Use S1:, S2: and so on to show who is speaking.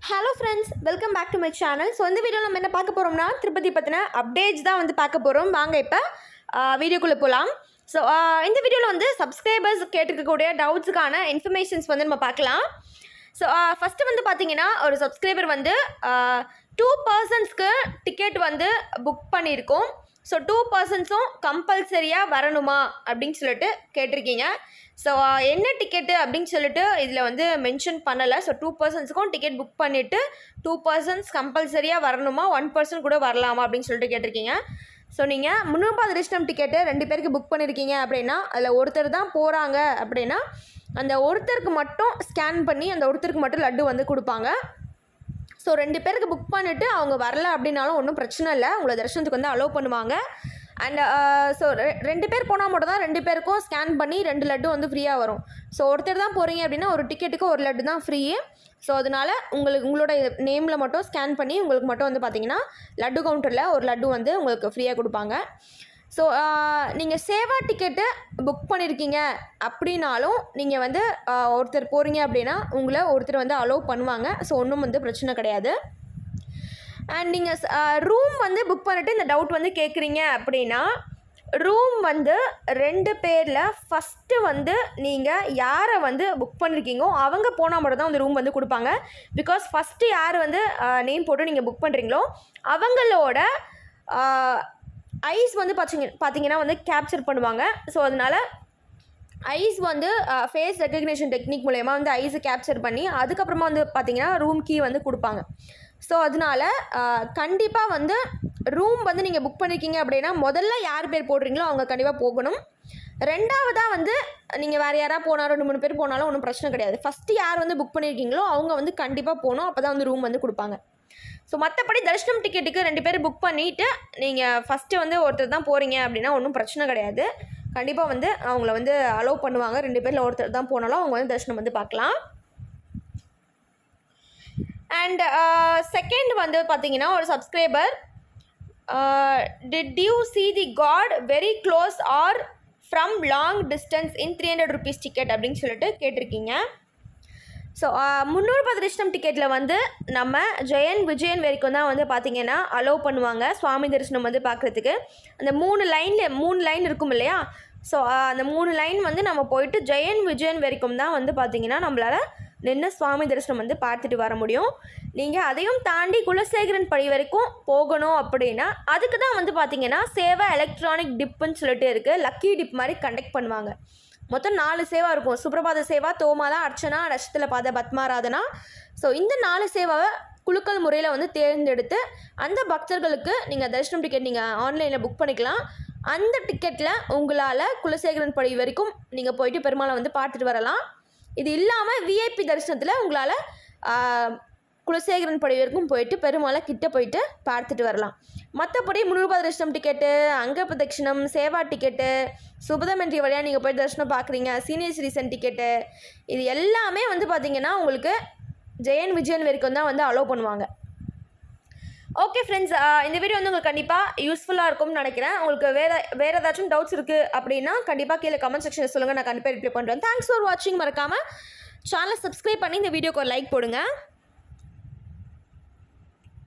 S1: hello friends welcome back to my channel so இந்த வீடியோவில் நம்ம என்ன பார்க்க போகிறோம்னா திருப்பதி பற்றின அப்டேட்ஸ் தான் வந்து பார்க்க போகிறோம் வாங்க இப்போ வீடியோக்குள்ளே போகலாம் ஸோ இந்த வீடியோவில் வந்து சப்ஸ்கிரைபர்ஸ் கேட்டிருக்கக்கூடிய டவுட்ஸுக்கான இன்ஃபர்மேஷன்ஸ் வந்து நம்ம பார்க்கலாம் ஸோ ஃபஸ்ட்டு வந்து பார்த்தீங்கன்னா ஒரு சப்ஸ்கிரைபர் வந்து டூ பர்சன்ஸ்க்கு டிக்கெட் வந்து புக் பண்ணியிருக்கோம் ஸோ டூ பர்சன்ஸும் கம்பல்சரியாக வரணுமா அப்படின்னு சொல்லிட்டு கேட்டிருக்கீங்க ஸோ என்ன டிக்கெட்டு அப்படின்னு சொல்லிட்டு இதில் வந்து மென்ஷன் பண்ணலை ஸோ டூ பர்சன்ஸுக்கும் டிக்கெட் புக் பண்ணிவிட்டு டூ பர்சன்ஸ் கம்பல்சரியாக வரணுமா ஒன் பர்சன் கூட வரலாமா அப்படின்னு சொல்லிட்டு கேட்டிருக்கீங்க ஸோ நீங்கள் முன்னூறு அதிர்ஷ்டம் டிக்கெட்டு ரெண்டு பேருக்கு புக் பண்ணியிருக்கீங்க அப்படின்னா அதில் ஒருத்தர் தான் போகிறாங்க அப்படின்னா அந்த ஒருத்தருக்கு மட்டும் ஸ்கேன் பண்ணி அந்த ஒருத்தருக்கு மட்டும் லட்டு வந்து கொடுப்பாங்க ஸோ ரெண்டு பேருக்கு புக் பண்ணிவிட்டு அவங்க வரல அப்படின்னாலும் ஒன்றும் பிரச்சனை இல்லை உங்களை தரிசனத்துக்கு வந்து அலோவ் பண்ணுவாங்க அண்ட் ஸோ ரெண்டு பேர் போனால் மட்டும் தான் ரெண்டு பேருக்கும் ஸ்கேன் பண்ணி ரெண்டு லட்டு வந்து ஃப்ரீயாக வரும் ஸோ ஒருத்தர் தான் போகிறீங்க அப்படின்னா ஒரு டிக்கெட்டுக்கு ஒரு லட்டு தான் ஃப்ரீ ஸோ அதனால் உங்களுக்கு உங்களோட நேமில் மட்டும் ஸ்கேன் பண்ணி உங்களுக்கு மட்டும் வந்து பார்த்தீங்கன்னா லட்டு கவுண்டரில் ஒரு லட்டு வந்து உங்களுக்கு ஃப்ரீயாக கொடுப்பாங்க ஸோ நீங்கள் சேவா டிக்கெட்டு புக் பண்ணியிருக்கீங்க அப்படின்னாலும் நீங்கள் வந்து ஆஹ், ஒருத்தர் போகிறீங்க அப்படின்னா உங்களை ஒருத்தர் வந்து அலோவ் பண்ணுவாங்க ஸோ ஒன்றும் வந்து பிரச்சனை கிடையாது அண்ட் நீங்கள் ரூம் வந்து புக் பண்ணிட்டு இந்த டவுட் வந்து கேட்குறீங்க அப்படின்னா ரூம் வந்து ரெண்டு பேரில் ஃபஸ்ட்டு வந்து நீங்கள் யாரை வந்து புக் பண்ணியிருக்கீங்கோ அவங்க போனால் மட்டும் தான் அந்த ரூம் வந்து கொடுப்பாங்க பிகாஸ் ஃபஸ்ட்டு யார் வந்து நேம் போட்டு நீங்கள் புக் பண்ணுறீங்களோ அவங்களோட ஐஸ் வந்து பார்த்தீங்க பார்த்தீங்கன்னா வந்து கேப்சர் பண்ணுவாங்க ஸோ அதனால் ஐஸ் வந்து ஃபேஸ் ரெக்கக்னேஷன் டெக்னிக் மூலயமா வந்து ஐஸை கேப்சர் பண்ணி அதுக்கப்புறமா வந்து பார்த்தீங்கன்னா ரூம் கீ வந்து கொடுப்பாங்க ஸோ அதனால கண்டிப்பாக வந்து ரூம் வந்து நீங்கள் புக் பண்ணியிருக்கீங்க அப்படின்னா முதல்ல யார் பேர் போடுறீங்களோ அவங்க கண்டிப்பாக போகணும் ரெண்டாவதாக வந்து நீங்கள் வேறு யாராவது போனாலும் ரெண்டு மூணு பேர் போனாலும் ஒன்றும் பிரச்சனை கிடையாது ஃபஸ்ட்டு யார் வந்து புக் பண்ணியிருக்கீங்களோ அவங்க வந்து கண்டிப்பாக போகணும் அப்போ தான் வந்து ரூம் வந்து கொடுப்பாங்க ஸோ மற்றபடி தரிசனம் டிக்கெட்டுக்கு ரெண்டு பேர் புக் பண்ணிவிட்டு நீங்கள் ஃபஸ்ட்டு வந்து ஒருத்தர் தான் போகிறீங்க அப்படின்னா ஒன்றும் பிரச்சனை கிடையாது கண்டிப்பாக வந்து அவங்கள வந்து அலோவ் பண்ணுவாங்க ரெண்டு பேரில் ஒருத்தர் தான் போனாலும் அவங்க வந்து தரிசனம் வந்து பார்க்கலாம் அண்ட் செகண்ட் வந்து பார்த்தீங்கன்னா ஒரு subscriber did you see the God very close or from long distance in three hundred rupees ticket அப்படின்னு சொல்லிட்டு கேட்டிருக்கீங்க ஸோ முந்நூறு பதிரிஷ்டம் டிக்கெட்டில் வந்து நம்ம ஜெயன் விஜயன் வரைக்கும் தான் வந்து பார்த்தீங்கன்னா அலோவ் பண்ணுவாங்க சுவாமி தரிசனம் வந்து பார்க்குறதுக்கு அந்த மூணு லைனில் மூணு லைன் இருக்கும் இல்லையா ஸோ அந்த மூணு லைன் வந்து நம்ம போயிட்டு ஜெயன் விஜயன் வரைக்கும் தான் வந்து பார்த்தீங்கன்னா நம்மளால் நின்று சுவாமி தரிசனம் வந்து பார்த்துட்டு வர முடியும் நீங்கள் அதையும் தாண்டி குலசேகரன் படி வரைக்கும் போகணும் அப்படின்னா அதுக்கு தான் வந்து பார்த்தீங்கன்னா சேவா எலக்ட்ரானிக் டிப்புன்னு சொல்லிட்டு இருக்குது லக்கி டிப் மாதிரி கண்டக்ட் பண்ணுவாங்க மொத்தம் நாலு சேவா இருக்கும் சுப்ரபாத சேவா தோமாலா அர்ச்சனா நட்சத்திர பாத பத்மாராதனா ஸோ இந்த நாலு சேவாவை குலுக்கல் முறையில் வந்து தேர்ந்தெடுத்து அந்த பக்தர்களுக்கு நீங்கள் தரிசனம் டிக்கெட் நீங்கள் ஆன்லைனில் புக் பண்ணிக்கலாம் அந்த டிக்கெட்டில் உங்களால் குலசேகரன் படி வரைக்கும் நீங்கள் போயிட்டு பெருமாளை வந்து பார்த்துட்டு வரலாம் இது இல்லாமல் விஐபி தரிசனத்தில் உங்களால் குலசேகரன் படி வரைக்கும் போயிட்டு பெருமாளை கிட்ட போயிட்டு பார்த்துட்டு வரலாம் மற்றபடி முந்நூறுபா தரிசனம் டிக்கெட்டு அங்க பிரதட்சிணம் சேவா டிக்கெட்டு சுபதமன்றி வழியாக நீங்கள் போய் தரிசனம் பார்க்குறீங்க சீனியர் சிட்டிசன் டிக்கெட்டு இது எல்லாமே வந்து பார்த்தீங்கன்னா உங்களுக்கு ஜெயன் விஜயன் வரைக்கும் தான் வந்து அலோவ் பண்ணுவாங்க ஓகே ஃப்ரெண்ட்ஸ் இந்த வீடியோ வந்து உங்களுக்கு கண்டிப்பாக யூஸ்ஃபுல்லாக இருக்கும்னு நினைக்கிறேன் உங்களுக்கு வேறு வேறு ஏதாச்சும் டவுட்ஸ் இருக்குது அப்படின்னா கண்டிப்பாக கீழே கமெண்ட் செக்ஷனில் சொல்லுங்கள் நான் கண்டிப்பாக ரிப்ளை பண்ணுறேன் தேங்க்ஸ் ஃபார் வாட்சிங் மறக்காமல் சேனலை சப்ஸ்கிரைப் பண்ணி இந்த வீடியோக்கு ஒரு லைக் போடுங்க